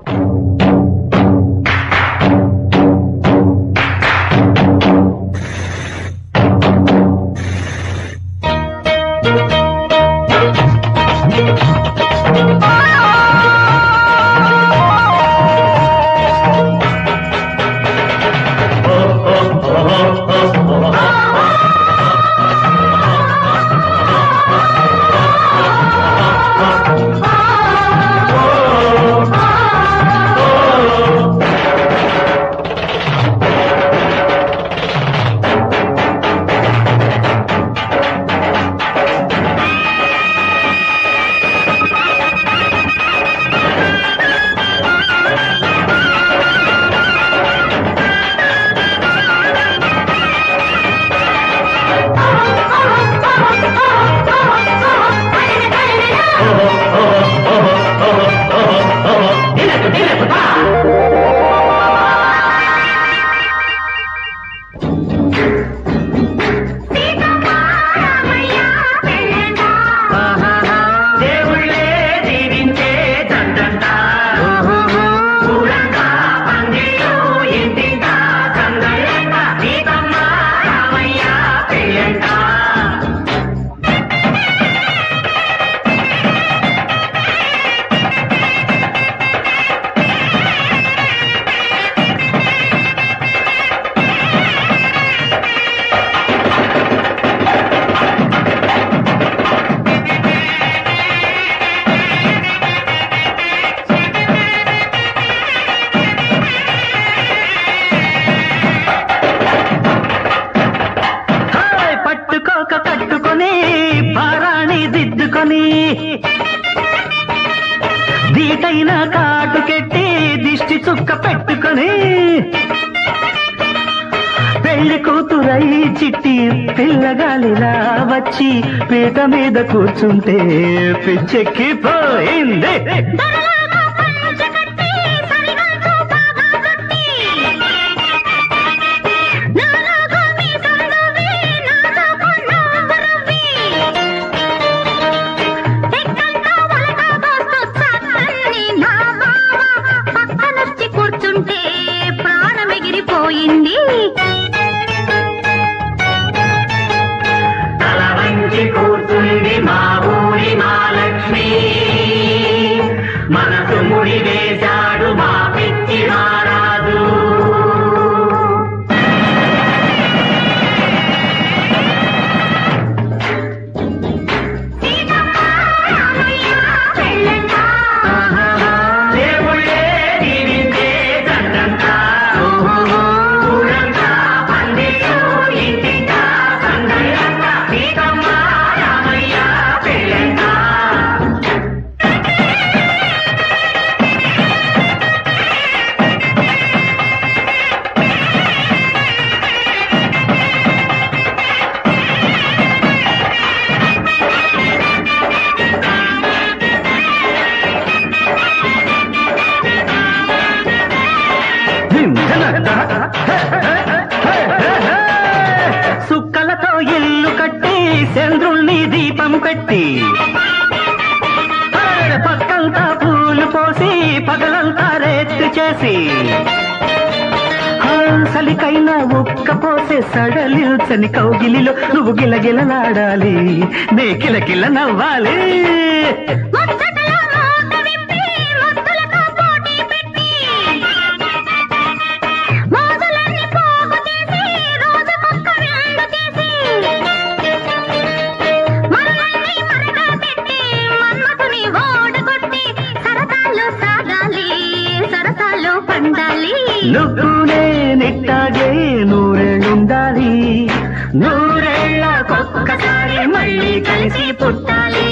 దేవుళ్ళే దీవించే దండంట ఊరంతా పందిళ్ళు ఇంటింట సందళ్ళంట సీతమ్మ రామయ్య పెళ్ళంట హాయ్ పట్టుకోక కట్టుకొని పారాణి దిద్దుకొని దీటైన కాటుకెట్టి దిష్టి చుక్క పెట్టుకొని పెళ్లి కూతురై చిట్టి పిల్లగాలిలా వచ్చి పీట మీద కూర్చుంటే పిచ్చెక్కి పోయింది కూర్చుంటే ప్రాణం ఎగిరిపోయింది తల వంచి కూర్చుంది మా ఊరి మహాలక్ష్మి మనసు ముడి వేశాడు మా పిచ్చి మారాదు దేవుళ్ళే దీవించే దండంట ఊరంతా పందిళ్ళు ఇంటింట సందళ్ళంట సీతమ్మ రామయ్య పెళ్ళంట సుక్కలతో ఇల్లు కట్టి చంద్రుణ్ణి దీపం పెట్టి పక్కంతా పూలు పోసి పగలంతా రేత్తు చేసి సలికైనా ఒక్క పోసే సడలిల్చని కౌగిలిలో నువ్వు గిలగిలలాడాలి నే కిలకిల నవ్వాలి ముచ్చటలో మూట విప్పి, ముద్దులతో పోటీ పెట్టి, మోజులన్నీ పోగు చేసి, రోజుకొక్క విందు తీసి, మనల్ని మరగా పెట్టి, మన్మథుని ఓడగొట్టి, సరసాలు సాగాలి, సరసాలు పండాలి నువ్వునే నిట్టాగే నూరేళ్ళుండాలి నూరేళ్ళకొక్కసారి మళ్ళీ కలిసి పుట్టాలి